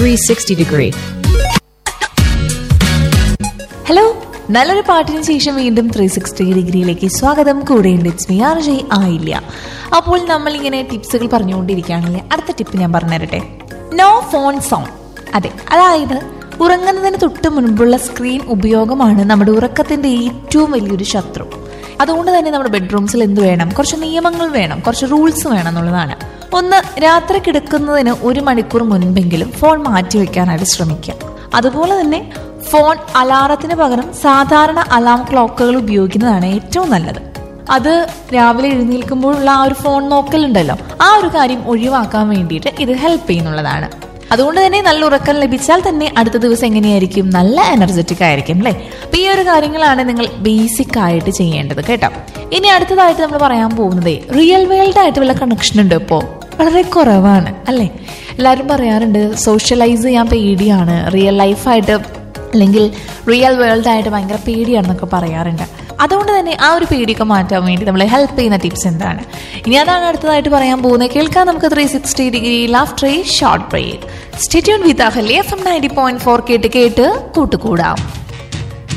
360 degree. Hello നല്ലൊരു പാട്ടിന് ശേഷം വീണ്ടും ത്രീ സിക്സ്റ്റി ഡിഗ്രിയിലേക്ക് സ്വാഗതം കൂടെയുണ്ട് ഇറ്റ്സ് മീ ആർ ജയ് ആയില്ല അപ്പോൾ നമ്മൾ ഇങ്ങനെ ടിപ്സുകൾ പറഞ്ഞുകൊണ്ടിരിക്കുകയാണല്ലേ അടുത്ത ടിപ്പ് ഞാൻ പറഞ്ഞുതരട്ടെ നോ ഫോൺ സൗണ്ട് അതെ അതായത് ഉറങ്ങുന്നതിന് തൊട്ട് മുൻപുള്ള സ്ക്രീൻ ഉപയോഗമാണ് നമ്മുടെ ഉറക്കത്തിന്റെ ഏറ്റവും വലിയൊരു ശത്രു അതുകൊണ്ട് തന്നെ നമ്മുടെ ബെഡ്റൂംസിൽ എന്ത് വേണം കുറച്ച് നിയമങ്ങൾ വേണം കുറച്ച് റൂൾസ് വേണം എന്നുള്ളതാണ് ഒന്ന് രാത്രി കിടക്കുന്നതിന് ഒരു മണിക്കൂർ മുൻപെങ്കിലും ഫോൺ മാറ്റി വെക്കാനായിട്ട് ശ്രമിക്കുക അതുപോലെ തന്നെ ഫോൺ അലാറത്തിന് പകരം സാധാരണ അലാം ക്ലോക്കുകൾ ഉപയോഗിക്കുന്നതാണ് ഏറ്റവും നല്ലത് അത് രാവിലെ എഴുന്നേൽക്കുമ്പോഴുള്ള ആ ഒരു ഫോൺ നോക്കലുണ്ടല്ലോ ആ ഒരു കാര്യം ഒഴിവാക്കാൻ വേണ്ടിയിട്ട് ഇത് ഹെൽപ്പ് ചെയ്യുന്നുള്ളതാണ് അതുകൊണ്ട് തന്നെ നല്ല ഉറക്കം ലഭിച്ചാൽ തന്നെ അടുത്ത ദിവസം എങ്ങനെയായിരിക്കും നല്ല എനർജറ്റിക് ആയിരിക്കും അല്ലേ അപ്പൊ ഈ ഒരു കാര്യങ്ങളാണ് നിങ്ങൾ ബേസിക് ആയിട്ട് ചെയ്യേണ്ടത് കേട്ടോ ഇനി അടുത്തതായിട്ട് നമ്മൾ പറയാൻ പോകുന്നത് റിയൽ വേൾഡ് ആയിട്ട് വല്ല കണക്ഷൻ ഉണ്ട് ഇപ്പോ വളരെ കുറവാണ് അല്ലേ എല്ലാവരും പറയാറുണ്ട് സോഷ്യലൈസ് ചെയ്യാൻ പേടിയാണ് റിയൽ ലൈഫായിട്ട് അല്ലെങ്കിൽ റിയൽ വേൾഡ് ആയിട്ട് ഭയങ്കര പേടിയാണെന്നൊക്കെ പറയാറുണ്ട് അതുകൊണ്ട് തന്നെ ആ ഒരു പേടിയൊക്കെ മാറ്റാൻ വേണ്ടി നമ്മളെ ഹെൽപ്പ് ചെയ്യുന്ന ടിപ്സ് എന്താണ് ഇനി അതാണ് അടുത്തതായിട്ട് പറയാൻ പോകുന്നത് കേൾക്കാൻ നമുക്ക് three sixty degree laughter short break stay tuned with Ahalya F M ninety point four കേട്ട് കേട്ട് കൂട്ടുകൂടാം